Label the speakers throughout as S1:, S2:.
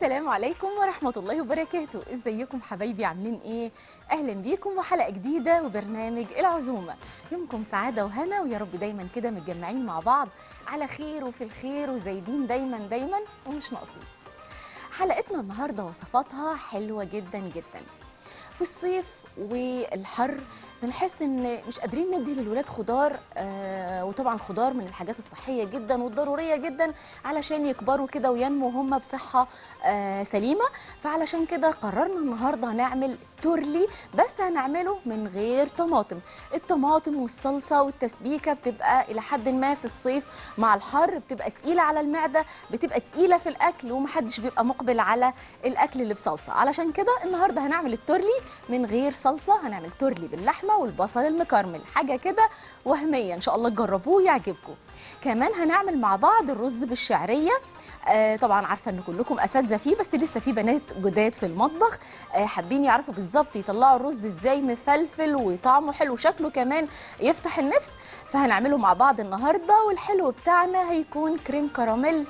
S1: السلام عليكم ورحمة الله وبركاته ازيكم حبايبي عاملين ايه اهلا بيكم وحلقة جديدة وبرنامج العزومة يومكم سعادة وهنا ويا رب دايما كده متجمعين مع بعض على خير وفي الخير وزايدين دايما دايما ومش ناقصين حلقتنا النهاردة وصفاتها حلوة جدا جدا في الصيف والحر بنحس ان مش قادرين ندي للولاد خضار آه وطبعا خضار من الحاجات الصحيه جدا والضروريه جدا علشان يكبروا كده وينموا هم بصحه آه سليمه فعلشان كده قررنا النهارده هنعمل تورلي بس هنعمله من غير طماطم الطماطم والصلصه والتسبيكه بتبقى الى حد ما في الصيف مع الحر بتبقى تقيله على المعده بتبقى تقيله في الاكل ومحدش بيبقى مقبل على الاكل اللي بصلصه علشان كده النهارده هنعمل التورلي من غير صلصه هنعمل تورلي باللحمه والبصل المكرمل حاجه كده وهميه ان شاء الله تجربوه ويعجبكم كمان هنعمل مع بعض الرز بالشعريه آه طبعا عارفه ان كلكم اساتذه فيه بس لسه في بنات جداد في المطبخ آه حابين يعرفوا بالظبط يطلعوا الرز ازاي مفلفل وطعمه حلو وشكله كمان يفتح النفس فهنعمله مع بعض النهارده والحلو بتاعنا هيكون كريم كراميل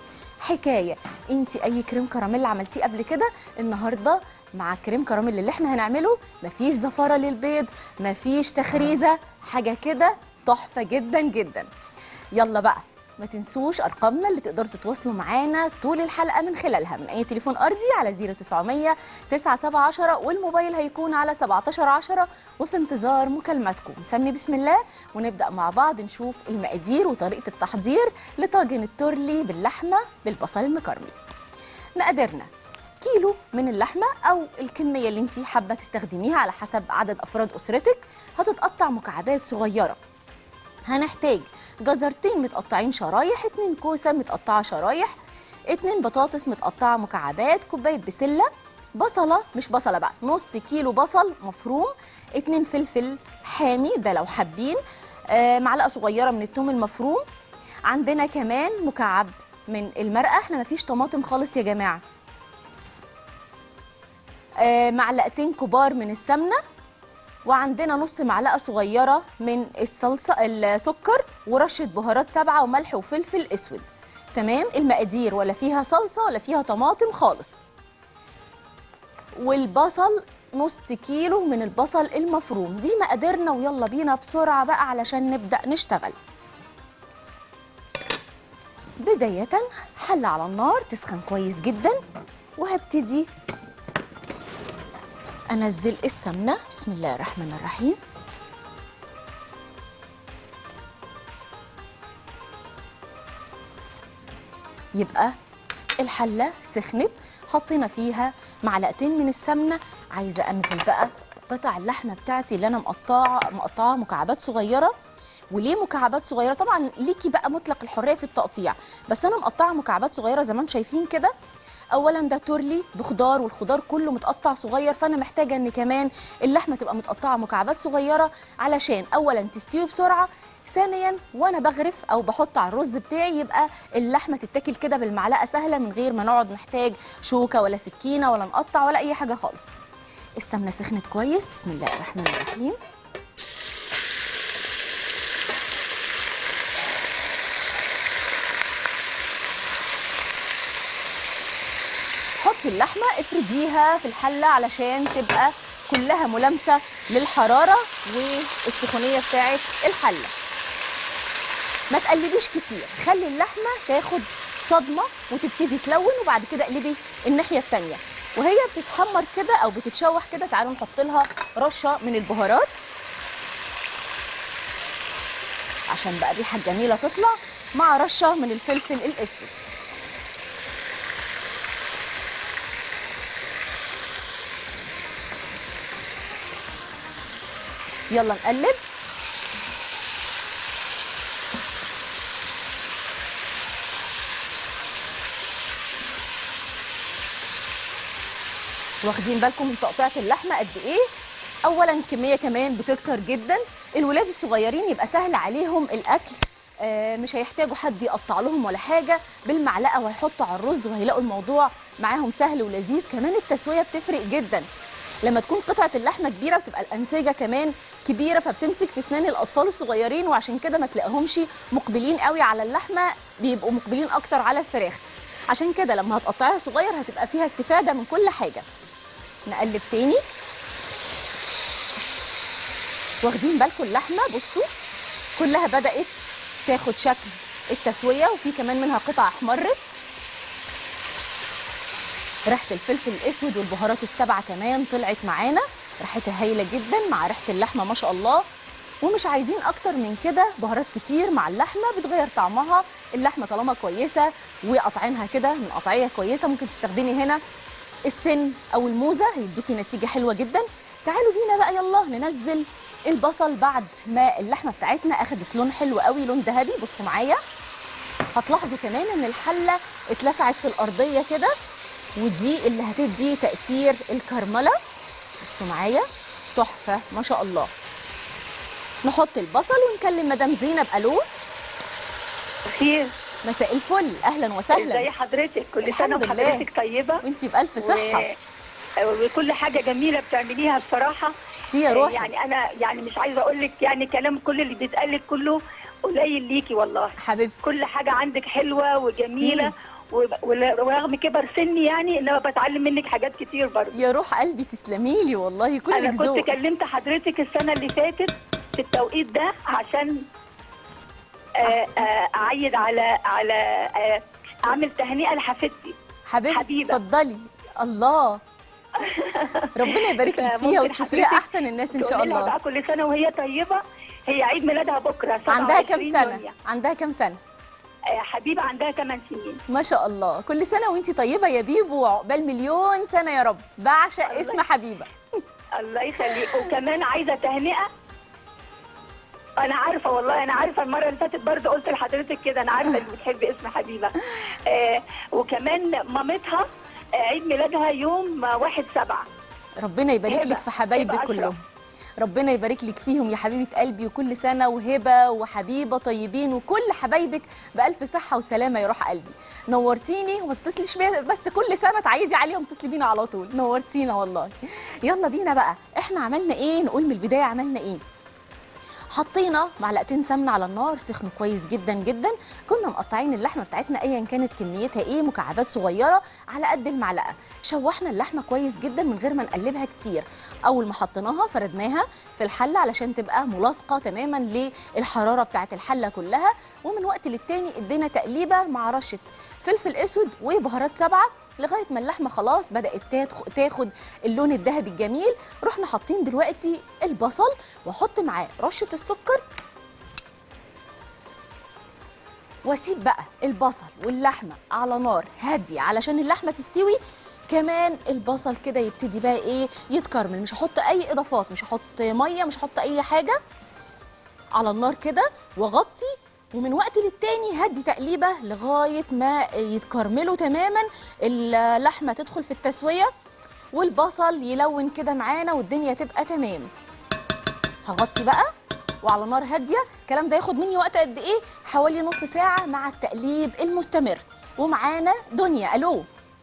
S1: حكايه انسي اي كريم كراميل عملتيه قبل كده النهارده مع كريم كراميل اللي احنا هنعمله مفيش زفاره للبيض مفيش تخريزه حاجه كده تحفه جدا جدا يلا بقى ما تنسوش ارقامنا اللي تقدروا تتواصلوا معانا طول الحلقه من خلالها من اي تليفون ارضي على 0900 9710 والموبايل هيكون على 1710 وفي انتظار مكالماتكم نسمي بسم الله ونبدا مع بعض نشوف المقادير وطريقه التحضير لطاجن التورلي باللحمه بالبصل المكرمل مقاديرنا كيلو من اللحمه او الكميه اللي انت حابه تستخدميها على حسب عدد افراد اسرتك هتتقطع مكعبات صغيره هنحتاج جزرتين متقطعين شرايح اتنين كوسه متقطعه شرايح اتنين بطاطس متقطعه مكعبات كوبايه بسله بصله مش بصله بقى نص كيلو بصل مفروم اتنين فلفل حامي ده لو حابين آه معلقه صغيره من الثوم المفروم عندنا كمان مكعب من المرقه احنا مفيش طماطم خالص يا جماعه آه معلقتين كبار من السمنه وعندنا نص معلقه صغيره من الصلصه السكر ورشه بهارات سبعه وملح وفلفل اسود تمام المقادير ولا فيها صلصه ولا فيها طماطم خالص والبصل نص كيلو من البصل المفروم دي مقاديرنا ويلا بينا بسرعه بقى علشان نبدا نشتغل بدايه حله على النار تسخن كويس جدا وهبتدي انزل السمنه بسم الله الرحمن الرحيم يبقى الحله سخنت حطينا فيها معلقتين من السمنه عايزه انزل بقى قطع اللحمه بتاعتي اللي انا مقطعه مقطعه مكعبات صغيره وليه مكعبات صغيره طبعا ليكي بقى مطلق الحريه في التقطيع بس انا مقطعه مكعبات صغيره زي ما انتم شايفين كده اولا ده تورلي بخضار والخضار كله متقطع صغير فانا محتاجه ان كمان اللحمه تبقى متقطعه مكعبات صغيره علشان اولا تستوي بسرعه ثانيا وانا بغرف او بحط على الرز بتاعي يبقى اللحمه تتاكل كده بالمعلقه سهله من غير ما نقعد نحتاج شوكه ولا سكينه ولا نقطع ولا اي حاجه خالص السمنه سخنت كويس بسم الله الرحمن الرحيم حطي اللحمه افرديها في الحله علشان تبقى كلها ملامسه للحراره والسخونيه بتاعه الحله ما تقلبيش كتير خلي اللحمه تاخد صدمه وتبتدي تلون وبعد كده اقلبي الناحيه الثانيه وهي بتتحمر كده او بتتشوح كده تعالوا نحط لها رشه من البهارات عشان بقى الريحه الجميله تطلع مع رشه من الفلفل الاسود يلا نقلب واخدين بالكم من تقطيعه اللحمه قد ايه اولا كميه كمان بتكتر جدا الولاد الصغيرين يبقى سهل عليهم الاكل آه مش هيحتاجوا حد يقطع لهم ولا حاجه بالمعلقه وهيحطوا على الرز وهيلاقوا الموضوع معاهم سهل ولذيذ كمان التسويه بتفرق جدا لما تكون قطعه اللحمه كبيره بتبقى الانسجه كمان كبيره فبتمسك في اسنان الاطفال الصغيرين وعشان كده ما تلاقيهمش مقبلين قوي على اللحمه بيبقوا مقبلين اكتر على الفراخ عشان كده لما هتقطعيها صغير هتبقى فيها استفاده من كل حاجه نقلب تاني واخدين بالكم اللحمه بصوا كلها بدات تاخد شكل التسويه وفي كمان منها قطع احمرت ريحه الفلفل الاسود والبهارات السبعه كمان طلعت معانا ريحتها هايله جدا مع ريحه اللحمه ما شاء الله ومش عايزين اكتر من كده بهارات كتير مع اللحمه بتغير طعمها اللحمه طالما كويسه وقطعينها كده من قطعيه كويسه ممكن تستخدمي هنا السن او الموزه هيدوكي نتيجه حلوه جدا تعالوا بينا بقى يلا ننزل البصل بعد ما اللحمه بتاعتنا اخدت لون حلو قوي لون ذهبي بصوا معايا هتلاحظوا كمان ان الحله اتلسعت في الارضيه كده ودي اللي هتدي تاثير الكرمله بصوا معايا تحفه ما شاء الله نحط البصل ونكلم مدام زينب الو
S2: خير
S1: مساء الفل اهلا
S2: ازي
S1: وسهلا
S2: حضرتك كل سنه
S1: الحمد لله.
S2: وحضرتك طيبه
S1: وانتي بالف صحه
S2: و... وكل حاجه جميله بتعمليها بصراحه
S1: ميرسي يا روحي
S2: يعني انا يعني مش عايزه اقول لك يعني كلام كل اللي بيتقال لك كله قليل ليكي والله
S1: حبيبتي
S2: كل حاجه عندك حلوه وجميله و- ول- ورغم كبر سني يعني انما بتعلم منك حاجات كتير برضه
S1: يا روح قلبي تسلمي لي والله
S2: انا
S1: كلك
S2: كنت
S1: ذوق
S2: كلمت حضرتك السنه اللي فاتت في التوقيت ده عشان آه، آه، اعيد على على آه، اعمل تهنئه لحفيدتي
S1: حبيبتي
S2: حبيبة.
S1: اتفضلي الله ربنا يبارك لك فيها
S2: فممكن
S1: وتشوفيها
S2: حضرتك
S1: احسن الناس ان شاء
S2: تقولي لها
S1: الله
S2: بقى كل سنه وهي طيبه هي عيد ميلادها بكره
S1: عندها كام
S2: 27
S1: سنه
S2: يونيو.
S1: عندها كام سنه
S2: آه، حبيبه عندها 8 سنين
S1: ما شاء الله كل سنه وانتي طيبه يا بيبو وعقبال مليون سنه يا رب بعشق
S2: الله
S1: اسم حبيبه
S2: الله يخليك وكمان عايزه تهنئه انا عارفه والله انا عارفه المره اللي فاتت برضه قلت لحضرتك كده انا عارفه انك بتحبي اسم حبيبه آه وكمان مامتها آه، عيد ميلادها يوم آه، واحد سبعة
S1: ربنا يبارك
S2: هبة.
S1: لك في حبايبك
S2: هبة أشرف.
S1: كلهم ربنا يبارك لك فيهم يا حبيبه قلبي وكل سنه وهبه وحبيبه طيبين وكل حبايبك بالف صحه وسلامه يا روح قلبي نورتيني وما تتصليش بيا بس كل سنه تعيدي عليهم اتصلي بينا على طول نورتينا والله يلا بينا بقى احنا عملنا ايه نقول من البدايه عملنا ايه حطينا معلقتين سمنه على النار سخنوا كويس جدا جدا كنا مقطعين اللحمه بتاعتنا ايا كانت كميتها ايه مكعبات صغيره على قد المعلقه شوحنا اللحمه كويس جدا من غير ما نقلبها كتير اول ما حطيناها فردناها في الحله علشان تبقى ملاصقه تماما للحراره بتاعت الحله كلها ومن وقت للتاني ادينا تقليبه مع رشه فلفل اسود وبهارات سبعه لغايه ما اللحمه خلاص بدات تاخ- تاخد اللون الذهبي الجميل رحنا حاطين دلوقتي البصل واحط معاه رشه السكر واسيب بقى البصل واللحمه على نار هاديه علشان اللحمه تستوي كمان البصل كده يبتدي بقى ايه يتكرمل مش هحط اي اضافات مش هحط ميه مش هحط اي حاجه على النار كده واغطي ومن وقت للتاني هدي تقليبه لغايه ما يتكرملوا تماما اللحمه تدخل في التسويه والبصل يلون كده معانا والدنيا تبقى تمام هغطي بقى وعلى نار هاديه الكلام ده ياخد مني وقت قد ايه حوالي نص ساعه مع التقليب المستمر ومعانا دنيا الو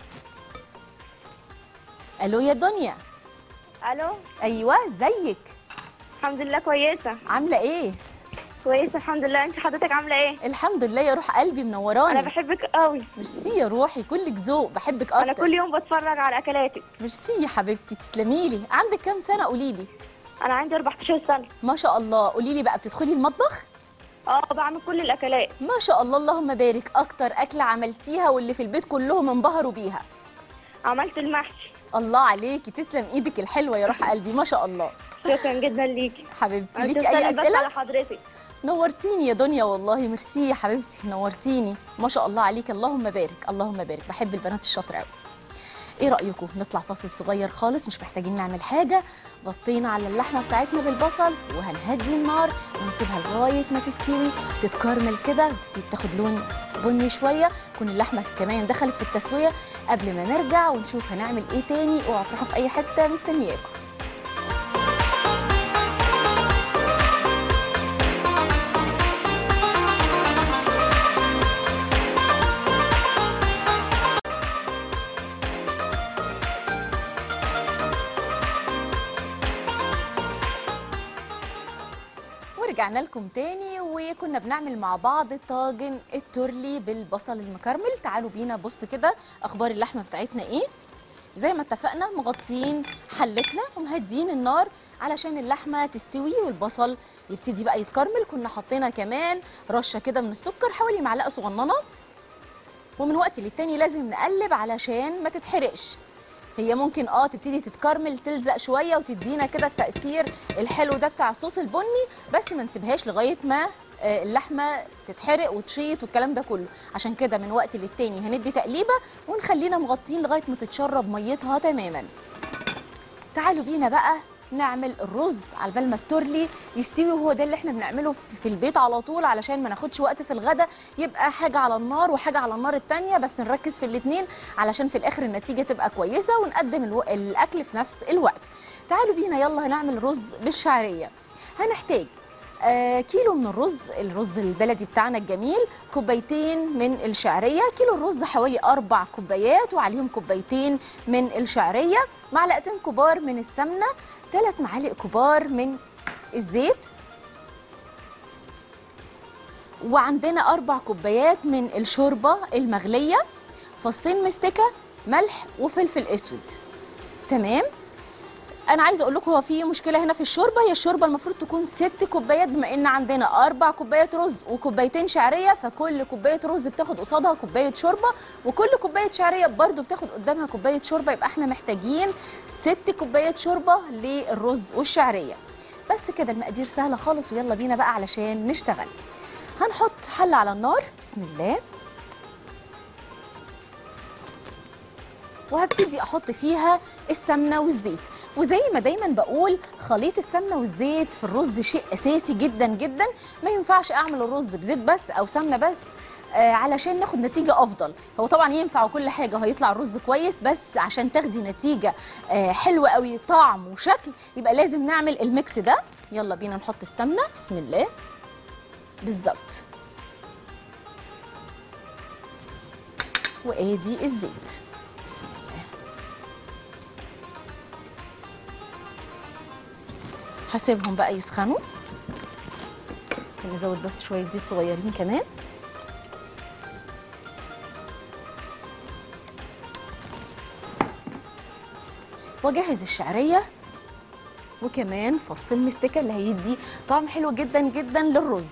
S1: الو يا دنيا
S3: الو
S1: ايوه ازيك
S3: الحمد لله كويسه
S1: عامله ايه
S3: كويسه الحمد لله انت حضرتك عامله ايه
S1: الحمد لله يا روح قلبي
S3: انا
S1: منوراني
S3: بحبك قوي
S1: ميرسي يا روحي كلك ذوق بحبك
S3: انا
S1: اكتر
S3: كل يوم بتفرج على اكلاتك
S1: ميرسي يا حبيبتي تسلمي لي عندك كام سنه قولي لي
S3: انا عندي 14 سنه
S1: ما شاء الله قولي لي بقى بتدخلي المطبخ
S3: اه بعمل كل الاكلات
S1: ما شاء الله اللهم بارك اكتر اكله عملتيها واللي في البيت كلهم انبهروا بيها
S3: عملت المحشي
S1: الله عليكي تسلم ايدك الحلوه يا روح قلبي ما شاء الله
S3: شكرا جدا ليكي
S1: حبيبتي
S3: أنا
S1: ليكي
S3: بسلم
S1: اي
S3: بس
S1: اسئله
S3: على حضرتك
S1: نورتيني يا دنيا والله ميرسي يا حبيبتي نورتيني ما شاء الله عليك اللهم بارك اللهم بارك بحب البنات الشاطره قوي ايه رايكم نطلع فاصل صغير خالص مش محتاجين نعمل حاجه غطينا على اللحمه بتاعتنا بالبصل وهنهدي النار ونسيبها لغايه ما تستوي تتكرمل كده وتبتدي تاخد لون بني شويه تكون اللحمه كمان دخلت في التسويه قبل ما نرجع ونشوف هنعمل ايه تاني اوعوا تروحوا في اي حته مستنياكم ورجعنا لكم تاني وكنا بنعمل مع بعض طاجن التورلي بالبصل المكرمل تعالوا بينا بص كده اخبار اللحمه بتاعتنا ايه زي ما اتفقنا مغطيين حلتنا ومهديين النار علشان اللحمه تستوي والبصل يبتدي بقى يتكرمل كنا حطينا كمان رشه كده من السكر حوالي معلقه صغننه ومن وقت للتاني لازم نقلب علشان ما تتحرقش هي ممكن اه تبتدي تتكرمل تلزق شويه وتدينا كده التاثير الحلو ده بتاع الصوص البني بس ما نسيبهاش لغايه ما آه، اللحمه تتحرق وتشيط والكلام ده كله عشان كده من وقت للتاني هندي تقليبه ونخلينا مغطين لغايه ما تتشرب ميتها تماما تعالوا بينا بقى نعمل الرز على بال ما التورلي يستوي وهو ده اللي احنا بنعمله في في البيت على طول علشان ما ناخدش وقت في الغدا يبقى حاجه على النار وحاجه على النار التانية بس نركز في الاتنين علشان في الاخر النتيجه تبقى كويسه ونقدم الو... الاكل في نفس الوقت تعالوا بينا يلا هنعمل رز بالشعريه هنحتاج آه كيلو من الرز الرز البلدي بتاعنا الجميل كوبايتين من الشعرية كيلو الرز حوالي أربع كوبايات وعليهم كوبايتين من الشعرية معلقتين كبار من السمنة ثلاث معالق كبار من الزيت وعندنا أربع كوبايات من الشوربة المغلية فصين مستكة ملح وفلفل أسود تمام انا عايزه اقول لكم هو في مشكله هنا في الشوربه هي الشوربه المفروض تكون ست كوبايات بما ان عندنا اربع كوبايات رز وكوبايتين شعريه فكل كوبايه رز بتاخد قصادها كوبايه شوربه وكل كوبايه شعريه برده بتاخد قدامها كوبايه شوربه يبقى احنا محتاجين ست كوبايات شوربه للرز والشعريه بس كده المقادير سهله خالص ويلا بينا بقى علشان نشتغل هنحط حله على النار بسم الله وهبتدي احط فيها السمنه والزيت وزي ما دايما بقول خليط السمنه والزيت في الرز شيء اساسي جدا جدا ما ينفعش اعمل الرز بزيت بس او سمنه بس آه علشان ناخد نتيجه افضل هو طبعا ينفع وكل حاجه وهيطلع الرز كويس بس عشان تاخدي نتيجه آه حلوه قوي طعم وشكل يبقى لازم نعمل الميكس ده يلا بينا نحط السمنه بسم الله بالظبط وادي الزيت بسم الله هسيبهم بقى يسخنوا نزود بس شويه زيت صغيرين كمان واجهز الشعريه وكمان فص المستكه اللي هيدي طعم حلو جدا جدا للرز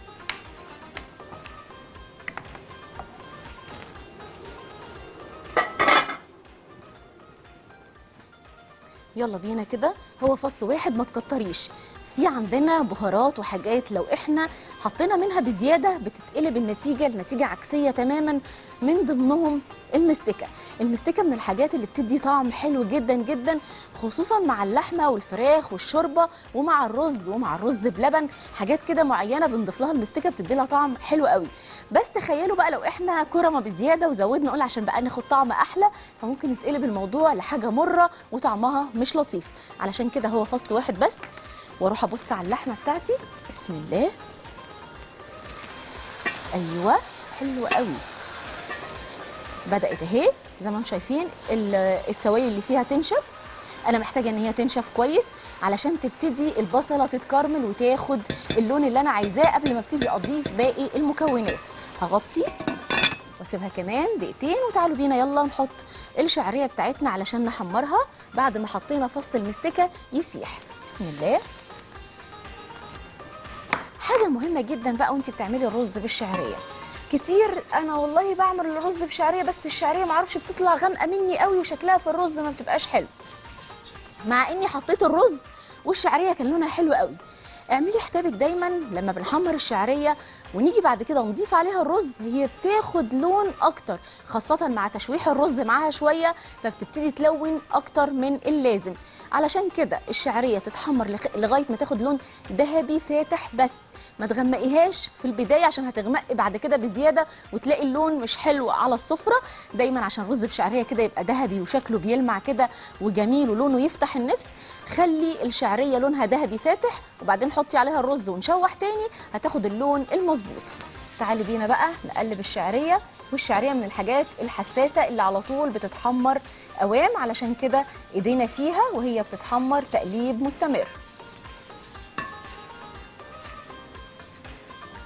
S1: يلا بينا كده هو فص واحد ما تكتريش في عندنا بهارات وحاجات لو احنا حطينا منها بزياده بتتقلب النتيجه لنتيجه عكسيه تماما من ضمنهم المستكه المستكه من الحاجات اللي بتدي طعم حلو جدا جدا خصوصا مع اللحمه والفراخ والشوربه ومع الرز ومع الرز بلبن حاجات كده معينه بنضيف لها المستكه بتدي لها طعم حلو قوي بس تخيلوا بقى لو احنا كرمه بزياده وزودنا قول عشان بقى ناخد طعم احلى فممكن يتقلب الموضوع لحاجه مره وطعمها مش لطيف علشان كده هو فص واحد بس واروح ابص على اللحمه بتاعتي بسم الله ايوه حلوه قوي بدات اهي زي ما انتم شايفين ال- السوائل اللي فيها تنشف انا محتاجه ان هي تنشف كويس علشان تبتدي البصله تتكرمل وتاخد اللون اللي انا عايزاه قبل ما ابتدي اضيف باقي المكونات هغطي واسيبها كمان دقيقتين وتعالوا بينا يلا نحط الشعريه بتاعتنا علشان نحمرها بعد ما حطينا فص المستكه يسيح بسم الله حاجه مهمه جدا بقى وانت بتعملي الرز بالشعريه كتير انا والله بعمل الرز بشعريه بس الشعريه معرفش بتطلع غامقه مني قوي وشكلها في الرز ما بتبقاش حلو مع اني حطيت الرز والشعريه كان لونها حلو قوي اعملي حسابك دايما لما بنحمر الشعريه ونيجي بعد كده نضيف عليها الرز هي بتاخد لون اكتر خاصه مع تشويح الرز معاها شويه فبتبتدي تلون اكتر من اللازم علشان كده الشعريه تتحمر لغ- لغايه ما تاخد لون ذهبي فاتح بس ما تغمقيهاش في البدايه عشان هتغمقي بعد كده بزياده وتلاقي اللون مش حلو على السفره دايما عشان رز بشعريه كده يبقى ذهبي وشكله بيلمع كده وجميل ولونه يفتح النفس خلي الشعريه لونها ذهبي فاتح وبعدين حطي عليها الرز ونشوح تاني هتاخد اللون المظبوط تعالي بينا بقى نقلب الشعريه والشعريه من الحاجات الحساسه اللي على طول بتتحمر اوام علشان كده ايدينا فيها وهي بتتحمر تقليب مستمر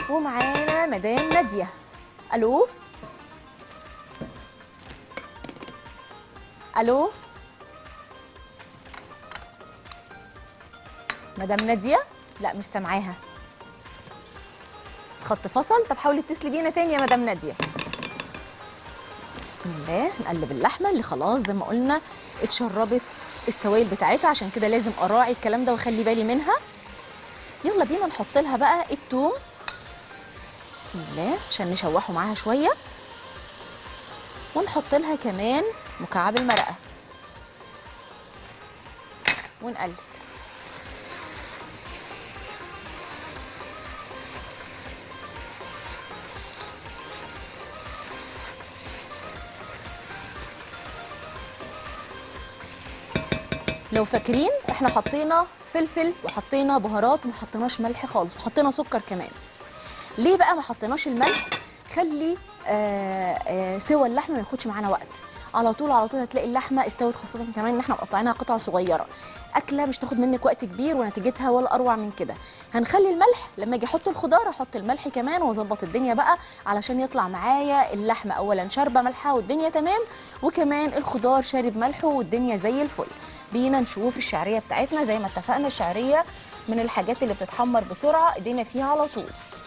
S1: ومعانا مدام ناديه الو الو مدام ناديه لا مش سامعاها خط فصل طب حاولي اتصلي بينا تاني يا مدام ناديه بسم الله نقلب اللحمه اللي خلاص زي ما قلنا اتشربت السوائل بتاعتها عشان كده لازم اراعي الكلام ده واخلي بالي منها يلا بينا نحط لها بقى التوم بسم الله عشان نشوحه معاها شويه ونحط لها كمان مكعب المرقه ونقلب لو فاكرين احنا حطينا فلفل وحطينا بهارات وما حطيناش ملح خالص وحطينا سكر كمان ليه بقى ما حطيناش الملح خلي آه آه سوى اللحمه ما ياخدش معانا وقت على طول على طول هتلاقي اللحمه استوت خاصه كمان ان احنا مقطعينها قطع صغيره اكله مش تاخد منك وقت كبير ونتيجتها ولا اروع من كده هنخلي الملح لما اجي احط الخضار احط الملح كمان واظبط الدنيا بقى علشان يطلع معايا اللحمه اولا شاربه ملحها والدنيا تمام وكمان الخضار شارب ملحه والدنيا زي الفل بينا نشوف الشعريه بتاعتنا زي ما اتفقنا الشعريه من الحاجات اللي بتتحمر بسرعه ايدينا فيها على طول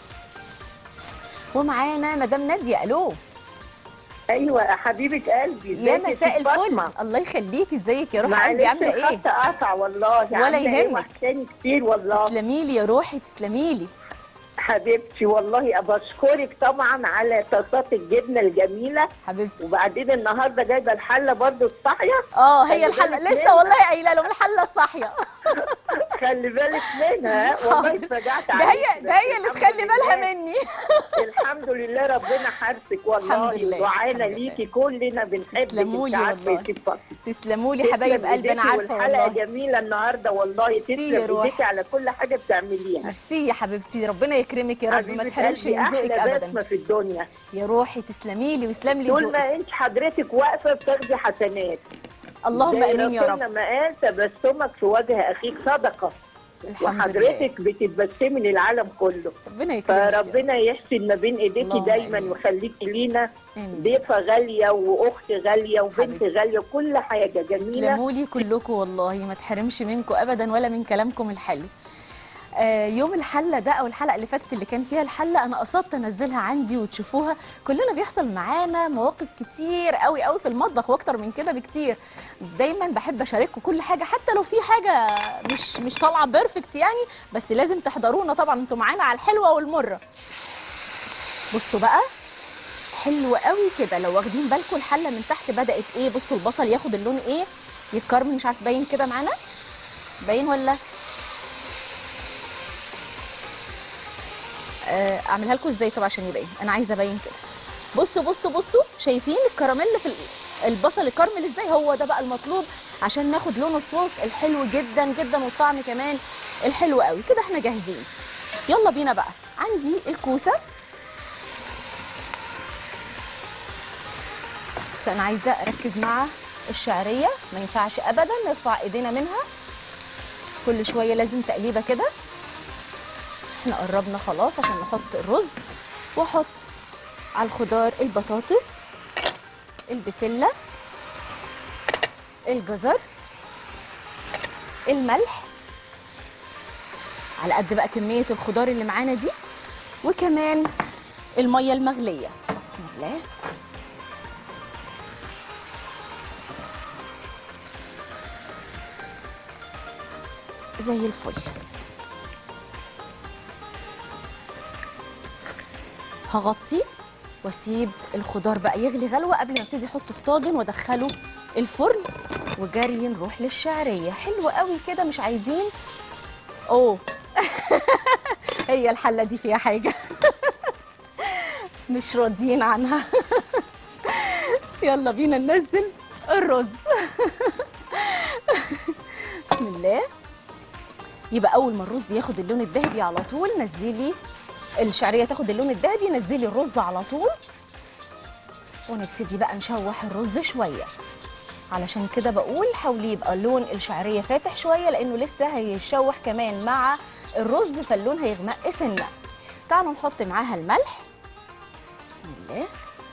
S1: ومعانا مدام ناديه الو
S4: ايوه يا حبيبه قلبي
S1: يا
S4: ازيك
S1: مساء
S4: ست فاطمة؟
S1: الفل الله يخليكي ازيك يا روح
S4: معلش
S1: قلبي عامله ايه
S4: الخط قطع والله
S1: ولا
S4: عاملة إيه؟
S1: يهمك.
S4: وحشاني كتير والله
S1: تسلمي لي يا روحي تسلمي لي
S4: حبيبتي والله بشكرك طبعا على طاسات الجبنه الجميله
S1: حبيبتي
S4: وبعدين النهارده جايبه الحله برضو الصاحيه
S1: اه هي
S4: خلي
S1: الحله
S4: بالك
S1: لسه
S4: منها.
S1: والله قايله لهم الحله الصاحيه
S4: خلي بالك منها والله
S1: حاضر.
S4: اتفاجعت
S1: ده
S4: عليك
S1: هي
S4: بس
S1: ده هي اللي
S4: الحمد
S1: تخلي بالها
S4: لله.
S1: مني
S4: الحمد لله ربنا حارسك والله
S1: الحمد لله،
S4: دعانا
S1: الحمد
S4: ليكي كلنا بنحبك
S1: تسلموا لي
S4: انت عارفة
S1: والله.
S4: يا ست فاطمة.
S1: تسلموا لي حبايب
S4: تسلم
S1: قلبي انا
S4: إيديكي
S1: عارفه
S4: والحلقه
S1: والله
S4: جميله النهارده والله
S1: ميرسي يا
S4: تسلم
S1: روح.
S4: ايديكي على كل حاجه بتعمليها
S1: ميرسي يا حبيبتي ربنا يكرمك يا رب ما
S4: حبيبة
S1: تحرمش
S4: قلبي،
S1: من ذوقك
S4: احلى
S1: ابدا
S4: بسمه في الدنيا
S1: يا روحي تسلمي لي ويسلم لي
S4: طول
S1: ذوقك
S4: ما انت حضرتك واقفه بتاخدي حسنات
S1: اللهم
S4: زي
S1: امين يا
S4: ربنا
S1: رب
S4: ما قال تبسمك في وجه اخيك صدقه
S1: الحمد لله
S4: وحضرتك بتتبسمي للعالم كله
S1: ربنا يكرمك يا رب.
S4: فربنا يحسن ما بين ايديكي
S1: اللهم
S4: دايما
S1: آمين.
S4: ويخليكي لينا
S1: امين
S4: ضيفه غاليه واخت غاليه وبنت
S1: حبيبتي.
S4: غاليه وكل حاجه جميله
S1: تسلموا لي كلكم والله ما تحرمش منكم ابدا ولا من كلامكم الحلو آه، يوم الحله ده او الحلقه اللي فاتت اللي كان فيها الحله انا قصدت انزلها عندي وتشوفوها كلنا بيحصل معانا مواقف كتير قوي قوي في المطبخ واكتر من كده بكتير دايما بحب اشارككم كل حاجه حتى لو في حاجه مش مش طالعه بيرفكت يعني بس لازم تحضرونا طبعا انتوا معانا على الحلوه والمره بصوا بقى حلو قوي كده لو واخدين بالكم الحله من تحت بدات ايه بصوا البصل ياخد اللون ايه يتكرمل مش عارف باين كده معانا باين ولا آه، اعملها لكم ازاي طب عشان يبين انا عايزه ابين كده بصوا بصوا بصوا شايفين الكراميل في ال- البصل الكرمل ازاي هو ده بقى المطلوب عشان ناخد لون الصوص الحلو جدا جدا والطعم كمان الحلو قوي كده احنا جاهزين يلا بينا بقى عندي الكوسه بس انا عايزه اركز مع الشعريه ما ينفعش ابدا نرفع ايدينا منها كل شويه لازم تقليبه كده احنا قربنا خلاص عشان نحط الرز واحط على الخضار البطاطس البسله الجزر الملح على قد بقى كميه الخضار اللي معانا دي وكمان الميه المغليه بسم الله زي الفل هغطي واسيب الخضار بقى يغلي غلوه قبل ما ابتدي احطه في طاجن وادخله الفرن وجري نروح للشعريه حلوه قوي كده مش عايزين اوه هي الحله دي فيها حاجه مش راضيين عنها يلا بينا ننزل الرز بسم الله يبقى اول ما الرز ياخد اللون الذهبي على طول نزلي الشعريه تاخد اللون الذهبي نزلي الرز على طول ونبتدي بقى نشوح الرز شويه علشان كده بقول حاولي يبقى لون الشعريه فاتح شويه لانه لسه هيشوح كمان مع الرز فاللون هيغمق سنه تعالوا نحط معاها الملح بسم الله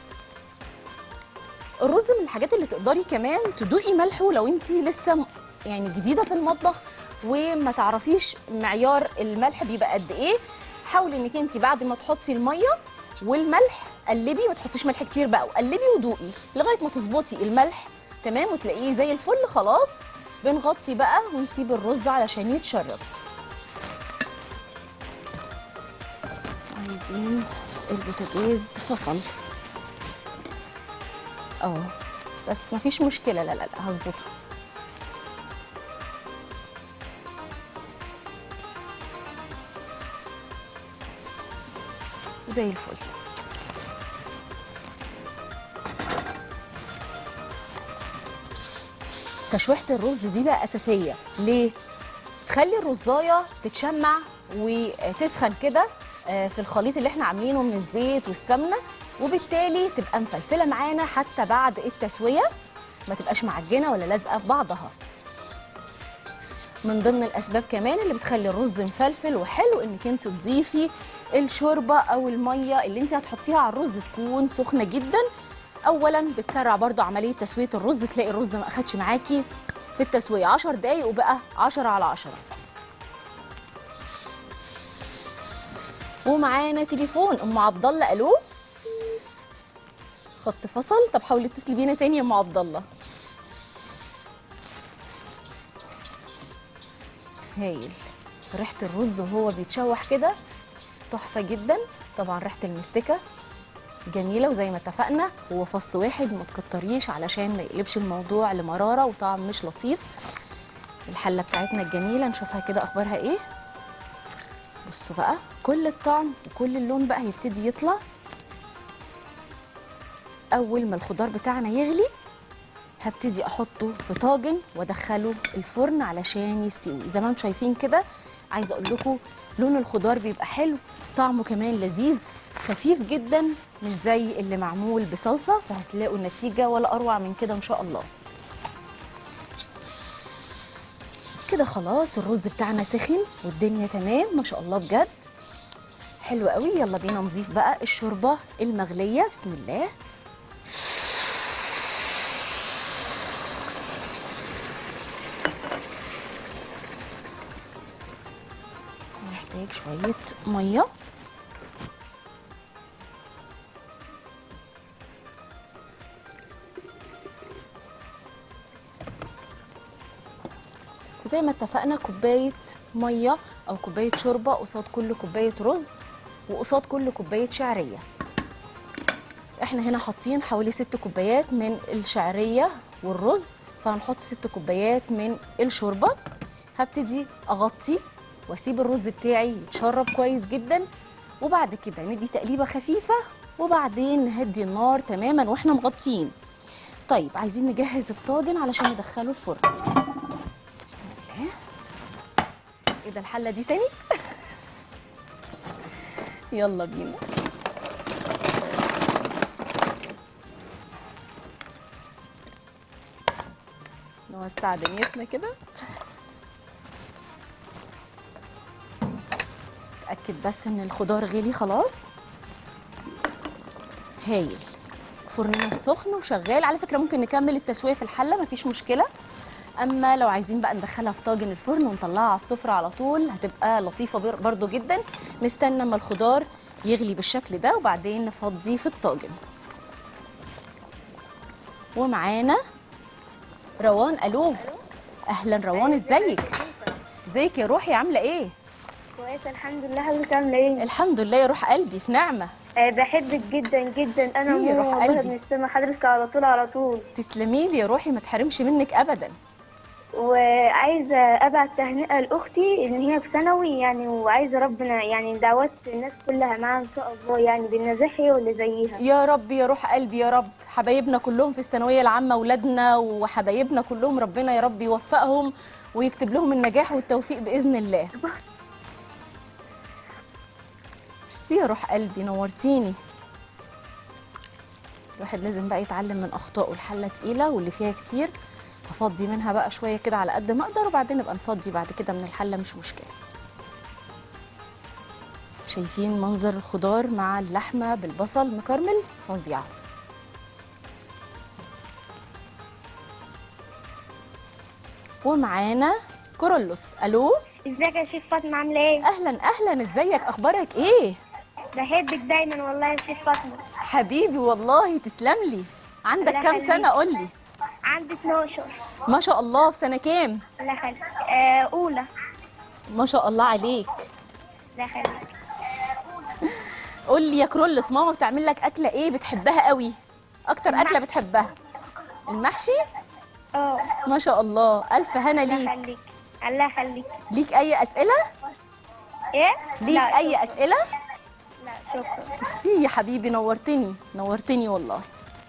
S1: الرز من الحاجات اللي تقدري كمان تدوقي ملحه لو انت لسه م- يعني جديده في المطبخ وما تعرفيش معيار الملح بيبقى قد ايه حاولي انك انت بعد ما تحطي الميه والملح قلبي ما تحطيش ملح كتير بقى وقلبي ودوقي لغايه ما تظبطي الملح تمام وتلاقيه زي الفل خلاص بنغطي بقى ونسيب الرز علشان يتشرب عايزين البوتاجاز فصل اه بس مفيش مشكله لا لا لا هظبطه زي الفل تشويحة الرز دي بقى أساسية ليه؟ تخلي الرزاية تتشمع وتسخن كده آه، في الخليط اللي احنا عاملينه من الزيت والسمنة وبالتالي تبقى مفلفلة معانا حتى بعد التسوية ما تبقاش معجنة ولا لازقة في بعضها من ضمن الاسباب كمان اللي بتخلي الرز مفلفل وحلو انك انت تضيفي الشوربه او الميه اللي انت هتحطيها على الرز تكون سخنه جدا اولا بتسرع برضو عمليه تسويه الرز تلاقي الرز ما اخدش معاكي في التسويه 10 دقايق وبقى 10 على 10 ومعانا تليفون ام عبد الله الو خط فصل طب حاولي اتصلي بينا تاني يا ام عبد الله هايل ريحه الرز وهو بيتشوح كده تحفه جدا طبعا ريحه المستكه جميله وزي ما اتفقنا هو فص واحد ما تكتريش علشان ما يقلبش الموضوع لمراره وطعم مش لطيف الحله بتاعتنا الجميله نشوفها كده اخبارها ايه بصوا بقى كل الطعم وكل اللون بقى هيبتدي يطلع اول ما الخضار بتاعنا يغلي هبتدي احطه في طاجن وادخله الفرن علشان يستوي زي ما انتم شايفين كده عايزه اقول لكم لون الخضار بيبقى حلو طعمه كمان لذيذ خفيف جدا مش زي اللي معمول بصلصه فهتلاقوا النتيجه ولا اروع من كده ان شاء الله كده خلاص الرز بتاعنا سخن والدنيا تمام ما شاء الله بجد حلو قوي يلا بينا نضيف بقى الشوربه المغليه بسم الله محتاج شوية مية زي ما اتفقنا كوباية مية أو كوباية شوربة قصاد كل كوباية رز وقصاد كل كوباية شعرية احنا هنا حاطين حوالي ست كوبايات من الشعرية والرز فهنحط ست كوبايات من الشوربة هبتدي أغطي واسيب الرز بتاعي يتشرب كويس جدا وبعد كده ندي تقليبه خفيفه وبعدين نهدي النار تماما واحنا مغطيين طيب عايزين نجهز الطاجن علشان ندخله الفرن بسم الله ايه ده الحله دي تاني يلا بينا نوسع دنيتنا كده اتاكد بس ان الخضار غلي خلاص هايل فرننا سخن وشغال على فكره ممكن نكمل التسويه في الحله مفيش مشكله اما لو عايزين بقى ندخلها في طاجن الفرن ونطلعها على السفره على طول هتبقى لطيفه بر- برضو جدا نستنى اما الخضار يغلي بالشكل ده وبعدين نفضيه في الطاجن ومعانا روان الو اهلا روان ازيك ازيك يا روحي عامله ايه
S3: كويسه الحمد لله حضرتك عامله ايه؟
S1: الحمد لله يا روح قلبي في نعمه
S3: آه بحبك جدا جدا انا
S1: ميرسي يا روح
S3: وماما والله
S1: قلبي.
S3: بنستمع حضرتك على طول على طول
S1: تسلمي لي يا روحي ما تحرمش منك ابدا
S3: وعايزه ابعت تهنئه لاختي ان هي في ثانوي يعني وعايزه ربنا يعني دعوات الناس كلها معاها ان شاء الله يعني بالنجاح هي واللي زيها
S1: يا رب يا روح قلبي يا رب حبايبنا كلهم في الثانويه العامه اولادنا وحبايبنا كلهم ربنا يا رب يوفقهم ويكتب لهم النجاح والتوفيق باذن الله ميرسي يا روح قلبي نورتيني الواحد لازم بقى يتعلم من اخطائه الحله تقيله واللي فيها كتير هفضي منها بقى شويه كده على قد ما اقدر وبعدين نبقى نفضي بعد كده من الحله مش مشكله شايفين منظر الخضار مع اللحمه بالبصل مكرمل فظيع ومعانا كورولوس الو
S3: ازيك يا شيف فاطمه عامله ايه
S1: اهلا اهلا ازيك اخبارك ايه
S3: بحبك دايما والله يا شيف فاطمه
S1: حبيبي والله تسلم لي عندك
S3: الله
S1: كام
S3: يخليك.
S1: سنه قول لي
S3: عندي 12
S1: ما شاء الله في سنه كام
S3: الله يخليك آه اولى
S1: ما شاء الله عليك
S3: الله يخليك
S1: قول لي يا كرولس ماما بتعمل لك اكله ايه بتحبها قوي اكتر اكله بتحبها المحشي
S3: اه
S1: ما شاء الله الف هنا
S3: الله
S1: ليك
S3: يخليك الله يخليك
S1: ليك اي اسئله
S3: ايه
S1: ليك
S3: لا
S1: اي اسئله
S3: لا شكرا
S1: ميرسي يا حبيبي نورتني نورتني والله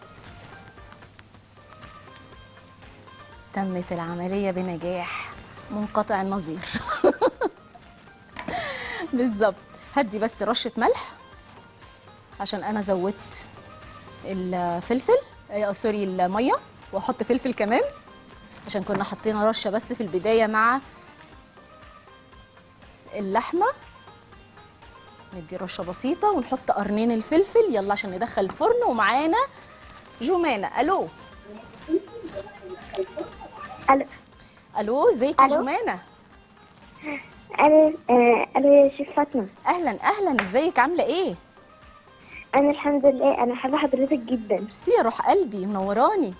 S1: تمت العملية بنجاح منقطع النظير بالظبط هدي بس رشة ملح عشان أنا زودت الفلفل آه، سوري المية وأحط فلفل كمان عشان كنا حطينا رشة بس في البداية مع اللحمة ندي رشه بسيطه ونحط قرنين الفلفل يلا عشان ندخل الفرن ومعانا جمانه الو
S3: الو
S1: الو ازيك يا
S3: ألو.
S1: جمانه
S3: انا آه انا يا شيف فاطمه
S1: اهلا اهلا ازيك عامله ايه
S3: انا الحمد لله انا حابه حضرتك جدا
S1: ميرسي يا روح قلبي منوراني